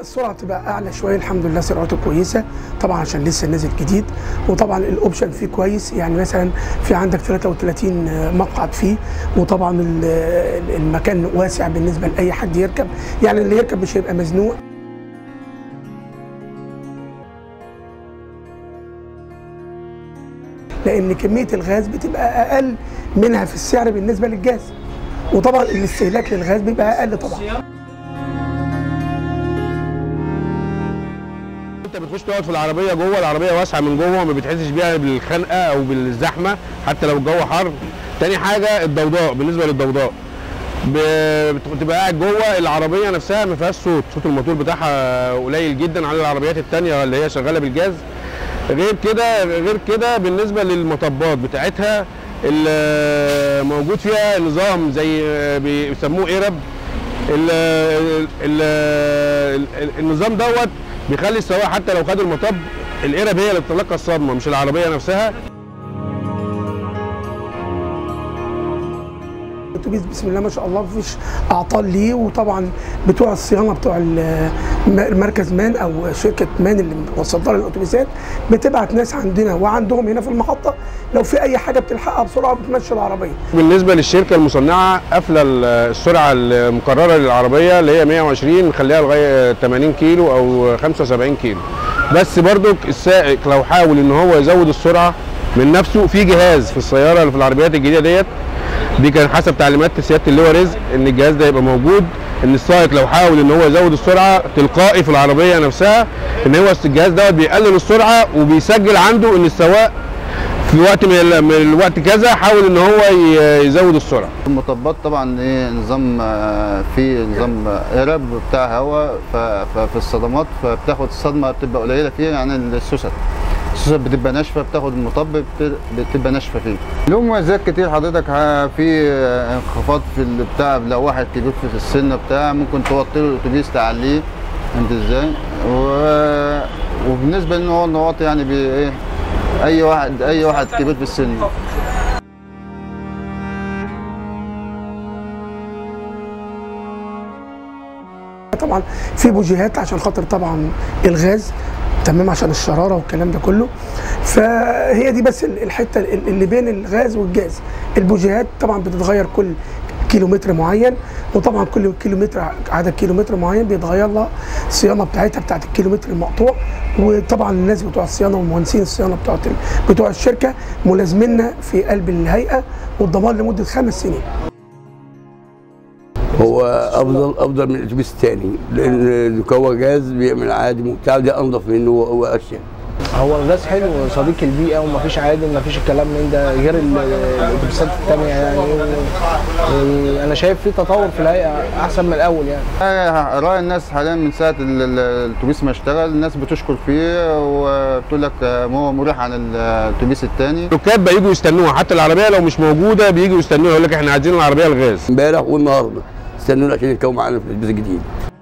السرعه تبقى اعلى شويه الحمد لله سرعته كويسه طبعا عشان لسه نازل جديد وطبعا الاوبشن فيه كويس يعني مثلا في عندك 33 مقعد فيه وطبعا ال- المكان واسع بالنسبه لاي حد يركب يعني اللي يركب مش هيبقى مزنوق لان كميه الغاز بتبقى اقل منها في السعر بالنسبه للجاز وطبعا الاستهلاك للغاز بيبقى اقل طبعا انت بتخش تقعد في العربيه جوه العربيه واسعه من جوه ما بتحسش بيها بالخنقه او بالزحمه حتى لو الجو حر تاني حاجه الضوضاء بالنسبه للضوضاء ب- بتبقى قاعد جوه العربيه نفسها ما فيهاش صوت صوت الموتور بتاعها قليل جدا عن العربيات التانية اللي هي شغاله بالجاز غير كده غير كده بالنسبه للمطبات بتاعتها ال- موجود فيها نظام زي بيسموه ايرب ال ال ال النظام دوت بيخلي السواق حتى لو خد المطب القرب هي اللي بتتلقى الصدمه مش العربيه نفسها الاتوبيس بسم الله ما شاء الله مفيش اعطال ليه وطبعا بتوع الصيانه بتوع ال- مركز مان او شركه مان اللي مصدره الاتوبيسات بتبعت ناس عندنا وعندهم هنا في المحطه لو في اي حاجه بتلحقها بسرعه بتمشي العربيه بالنسبه للشركه المصنعه قافله ال- السرعه المقرره للعربيه اللي هي 120 مخليها لغايه 80 كيلو او 75 كيلو بس برضك السائق لو حاول ان هو يزود السرعه من نفسه في جهاز في السياره اللي في العربيات الجديده ديت دي كان حسب تعليمات سياده اللواء رزق ان الجهاز ده يبقى موجود ان السائق لو حاول ان هو يزود السرعه تلقائي في العربيه نفسها ان هو الجهاز دوت بيقلل السرعه وبيسجل عنده ان السواق في وقت من ال- من الوقت كذا حاول ان هو ي- يزود السرعه المطبات طبعا ايه نظام آه، في نظام قرب بتاع هواء ف- ففي الصدمات فبتاخد الصدمه بتبقى قليله فيه عن السوست السوست بتبقى ناشفه بتاخد المطب بت- بتبقى ناشفه فيه له مميزات كتير حضرتك ها- في آه، انخفاض في البتاع لو واحد كبير في السن بتاع ممكن توطي له الاتوبيس تعليه انت ازاي و- وبالنسبه ان هو النواطي يعني بي ايه اي واحد اي واحد كبير في السن طبعا في بوجيهات عشان خاطر طبعا الغاز تمام عشان الشراره والكلام ده كله فهي دي بس ال- الحته ال- اللي بين الغاز والجاز البوجيهات طبعا بتتغير كل كيلومتر معين وطبعا كل كيلومتر ع- عدد كيلومتر معين بيتغير لها الصيانه بتاعتها بتاعت الكيلومتر المقطوع وطبعا الناس بتوع الصيانه ومهندسين الصيانه بتوع بتوع الشركه ملازميننا في قلب الهيئه والضمان لمده خمس سنين هو افضل افضل من الاتوبيس الثاني لان هو جاز بيعمل عادي وبتاع ده انضف منه واشياء هو الغاز حلو صديق البيئة ومفيش عادل مفيش الكلام من ده غير ال- الاتوبيسات التانية يعني و- أنا شايف في تطور في الهيئة أحسن من الأول يعني رأي الناس حاليا من ساعة ال- ال- الأتوبيس ما اشتغل الناس بتشكر فيه وبتقول لك هو مريح عن الأتوبيس التاني الركاب بيجوا يستنوها حتى العربيه لو مش موجوده بيجوا يستنوها يقول لك احنا عايزين العربيه الغاز امبارح والنهارده استنونا عشان يركبوا معانا في الاتوبيس الجديد